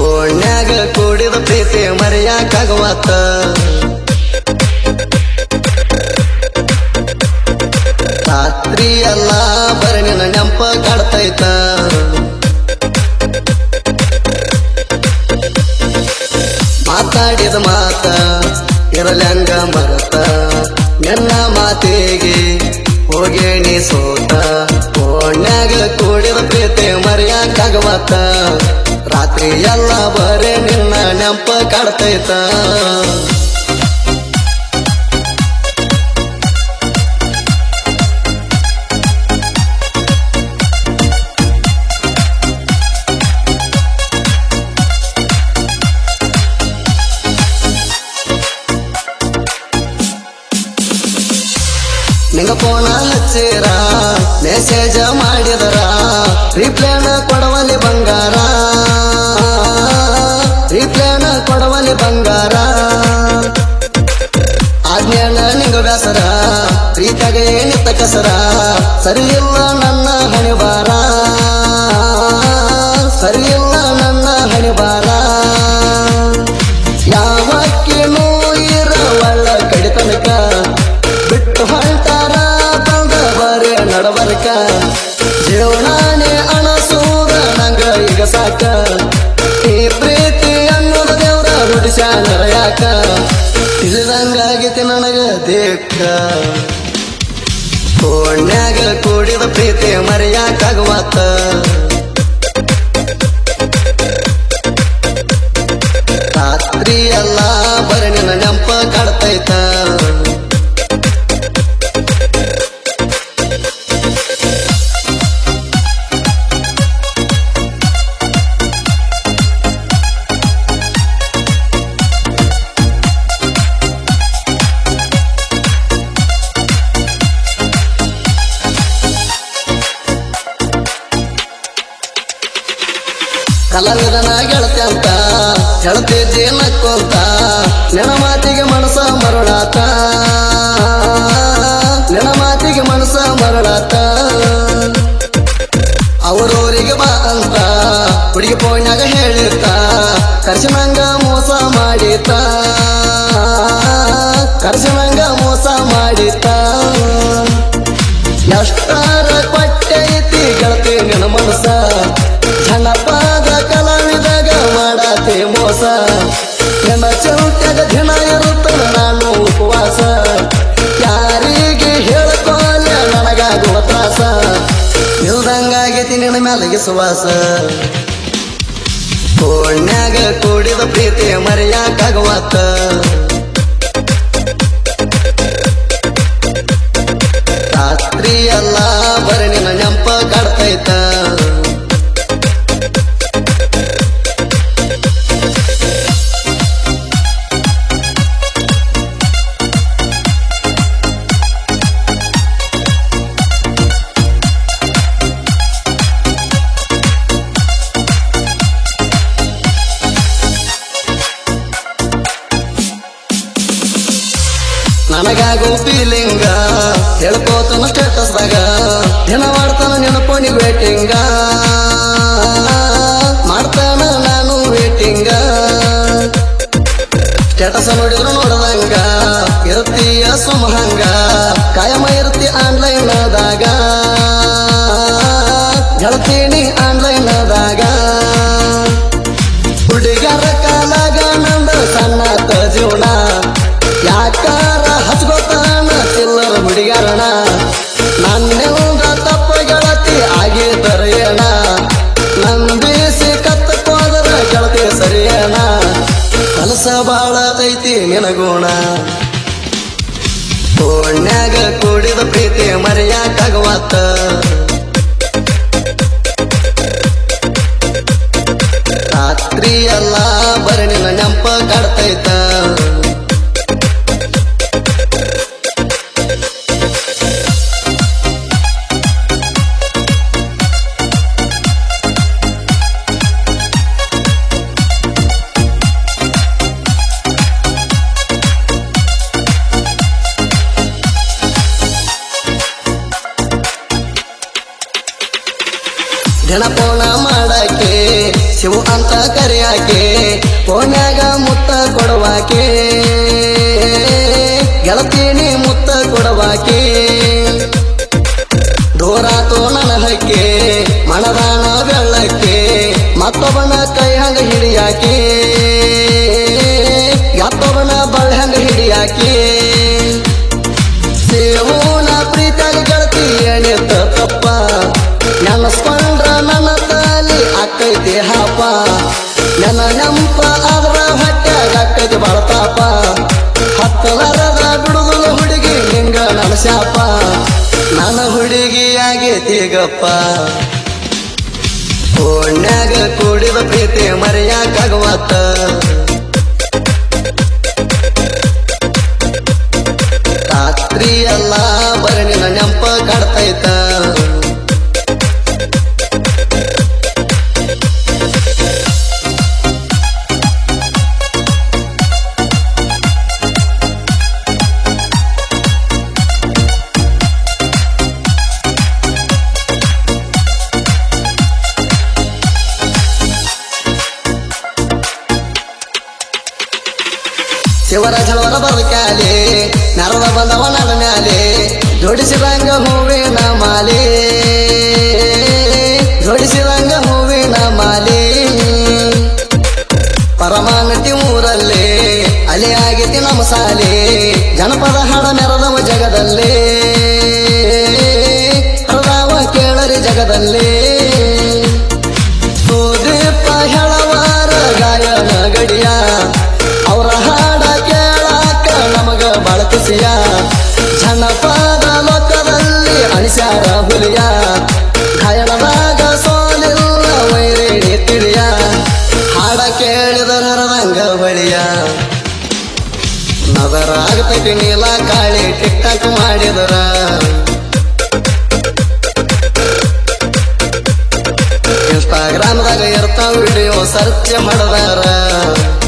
ಫೋನ್ಯಾಗ ಕೂಡಿದ ಪ್ರೀತಿ ಮರೆಯಾಕಾಗವತ್ತ ರಾತ್ರಿ ಎಲ್ಲ ಬರೀ ನಿನ್ನ ನೆಂಪ ಕಾಡ್ತೈತ ಮಾತಾಡಿದ ಮಾತ ಇರಲ್ಯಂಗ ಮರತ ನಿನ್ನ ಮಾತಿಗೆ ಹೋಗೇಣಿ ಸೋತ ಫೋನ್ಯಾಗ ಕೂಡಿದ ಪ್ರೀತಿ ಮರೆಯಾಕಾಗವತ್ತ ರಾತ್ರಿ ಎಲ್ಲ ಬರೇ ನಿನ್ನ ನೆಂಪ ಕಾಡ್ತೈತ ನಿಂಗ ಫೋನ ಹಚ್ಚಿರ ಮೆಸೇಜ ಮಾಡಿದರ ರಿಪ್ಲೇನ ಕೊಡವಲಿ ಬಂಗಾರ ರಿಪ್ಲೇನ ಕೊಡವಲಿ ಬಂಗಾರ ಆಜ್ಞಾನ ನಿಂಗ ಬ್ಯಾಸರ ಪ್ರೀತಾಗ ಏನಿತ್ತ ಕಸರ ಸರಿ ಇಲ್ಲ ನನ್ನ ಹಣಿಬಾರ ಸರಿ ಇಲ್ಲ ನನ್ನ ಹಣಿಬಾರ ಯಾವಕ್ಕಿನೂ ಇರವಳ್ಳ ಕಡಿತನಕ ಬಿಟ್ಟು ಹೊಂಟಾರ ಬಂದ ಬರೇ ನಡಬರ್ಕ ಜೀವನಾನೇ ಅಣಸೂದ ನಂಗ ಈಗ ಸಾಕ ಈ ಪ್ರೀತಿ ಅನ್ನೋದು ದೇವ್ರ ನುಡಿಸ್ಯಾನರ ಯಾಕ ತಿಳಿದಂಗಾಗೈತಿ ನನಗ ದೇಕ್ಕ ಕೋಣ್ಯಾಗ ಕೂಡಿದ ಪ್ರೀತಿ ಮರೆಯಾಕಾಗವತ್ತ ರಾತ್ರಿ ಎಲ್ಲ ಬರೀ ನಿನ್ನ ನೆಂಪ ಕಾಡ್ತೈತ ಕಲಾವಿದನ ಗೆಳತಿ ಅಂತ ಹೇಳ್ತಿದ್ದಿ ನಕ್ಕೊಂತ ನಿನ ಮಾತಿಗೆ ಮನಸ ಮರಳಾತ ನಿನ ಮಾತಿಗೆ ಮನಸ ಮರಳಾತ ಅವರೂರಿಗೆ ಬಾ ಅಂತ ಹುಡುಗಿ ಫೋನ್ಯಾಗ ಹೇಳಿರ್ತ ಕರ್ಶನಂಗ ಮೋಸ ಮಾಡಿತ ಕರ್ಶನಂಗ ಮೋಸ ಮಾಡಿತ ಎಷ್ಟಾರ ಕೊಟ್ಟೈತಿ ಗೆಳತಿ ನಿನ್ನ ಮನಸ ಜನಪದ ಕಲಾವಿದಾಗ ಮಾಡಾತಿ ಮೋಸ ನಿನ್ನ ಚೌಟ್ಯಾಗ ದಿನ ಇರುತ್ತ ನಾನು ಉಪವಾಸ ಯಾರಿಗೆ ಹೇಳ್ಕೋಲ ನನಗಾಗುವ ತ್ರಾಸ ಇಲ್ದಂಗಾಗೈತಿ ನಿನ್ನ ಮ್ಯಾಲಗೆ ಸುವಾಸ ಕೋಣ್ಯಾಗ ಕೂಡಿದ ಪ್ರೀತಿ ಮರೆಯಾಕಾಗವತ್ತ ರಾತ್ರಿ ಎಲ್ಲ ಬರೀ ನಿನ್ನ ನೆಂಪ ಕಾಡ್ತೈತ ನನಗಾಗೋ ಫೀಲಿಂಗ ಹೇಳ್ಕೋತನ ಸ್ಟೇಟಸ್ದಾಗ ದಿನ ಮಾಡ್ತಾನ ನೆನಪೋನಿ ವೇಟಿಂಗ ಮಾಡ್ತಾನ ನಾನು ವೇಟಿಂಗ ಸ್ಟೇಟಸ್ ನೋಡಿದ್ರು ನೋಡದಂಗ ಇರ್ತೀಯ ಸುಮಹಂಗ ಕಾಯಮ ಇರ್ತಿ ಆನ್ಲೈನ್ ದಾಗ ಗೆಳತೀನಿ ಆನ್ಲೈನ್ ದಾಗ ಹುಡುಗರ ಕಾಲಾಗ ನಂದ ಸಣ್ಣತ ಜೀವನ ಯಾಕಾರ ಹಚ್ಕೋತಾನ ಚಿಲ್ಲರ ಹುಡುಗರಣ ನನ್ನೆಲ್ಲ ತಪ್ಪ ಗೆಳತಿ ಆಗಿದ್ದರ ಏನ ನಂಬಿಸಿ ಕತ್ತಕೋದರ ಗೆಳತಿ ಸರಿಯೇನ ಕಲಸ ಬಾಳ ಐತಿ ನಿನಗೋಣ ಕೋಣ್ಯಾಗ ಕೂಡಿದ ಪ್ರೀತಿ ಮರೆಯಾಕಾಗವತ್ತ ರಾತ್ರಿ ಎಲ್ಲ ಬರೀ ನಿನ್ನ ನೆಂಪ ಕಾಡ್ತೈತ ಜನಪೋಣ ಮಾಡಕ್ಕೆ ಶಿವು ಅಂತ ಕರೆಯ ಹಿಡಿಯಾಕೆ ಫೋನ್ಯಾಗ ಮುತ್ತ ಕೊಡುವಾಕೆ ಗೆಳತೀನಿ ಮುತ್ತ ಕೊಡುವಾಕೆ ದೂರಾತು ನನ್ನ ಹಕ್ಕೆ ಮನದಾನ ಬೆಳ್ಳಕ್ಕೆ ಮತ್ತೊಬ್ಬನ ಕೈ ಹಂಗ ಹಿಡಿಯಾಕೆ ಯಾತೊಬ್ಬನ ಬಳ್ಳ ಹಂಗ ಹಿಡಿಯಾಕೆ ಸೇವೂನ ಪ್ರೀತಿಯಾಗ ಗೆಳತಿ ಎಣಿತ ತಪ್ಪ ನೆನಸ್ಕೊಂಡ್ರ ನನ್ನ ತಾಲಿ ಆಕೈತಿ ಹಾಪ ನನ್ನ ನೆಂಪ ಆದ್ರ ಹೊಟ್ಯಾಗ ಆಕೈತಿ ಬಳತಾಪ ಹತ್ತಲರದ ಬಿಡುದು ಹುಡುಗಿ ನಿಂಗ ನನ್ನ ಶಾಪ ನನ್ನ ಹುಡುಗಿ ಆಗೈತಿ ಗಪ್ಪ ಓಣ್ಯಾಗ ಕೂಡಿದ ಪ್ರೀತಿ ಮರೆಯಾಕಾಗವತ್ತ ರಾತ್ರಿ ಎಲ್ಲ ಬರಣಿನ ನೆಂಪ ಕಾಡ್ತೈತ ಶಿವರಾಜನವರ ಬದುಕಾಲೆ ನರದ ಬಂದವ ನನ್ನ ಮ್ಯಾಲೆ ಜೋಡಿಸಿದಂಗ ಹೂವಿನ ಮಾಲೆ ಜೋಡಿಸಿದಂಗ ಹೂವಿನ ಮಾಲೆ ಪರಮಾನಟಿ ಊರಲ್ಲೇ ಅಲೆ ಆಗೈತಿ ನಮ್ಮ ಸಾಲೆ ಜನಪದ ಹಾಡ ಮೆರದವ ಜಗದಲ್ಲೇ ಹರದಾವ ಕೇಳರಿ ಜಗದಲ್ಲೇ ಸುದೀಪ ಹೇಳವಾರ ಗಾಯನ ಗಡಿಯ ಅವರ ಹಾಡ ಕೇಳಾಕ ನಮಗ ಬಳಕಿಸಿಯ ಜನಪದ ಲೋಕದಲ್ಲಿ ಅಣಿಸ್ಯಾರ ಹುಲಿಯ ಗಾಯನದಾಗ ಸೋಲಿಲ್ಲ ವೈರೇಣಿ ತಿಳಿಯ ಹಾಡ ಕೇಳಿದ ನರದಂಗ ಬಳಿಯ ನದರ ಆಗತೈತಿ ನೀಲ ಕಾಳಿ ಟಿಕ್ ಟಾಕ್ ಮಾಡಿದರ ಇನ್ಸ್ಟಾಗ್ರಾಮ್ದಾಗ ಇರ್ತಾವ ವಿಡಿಯೋ ಸರ್ಚ್ ಮಾಡದಾರ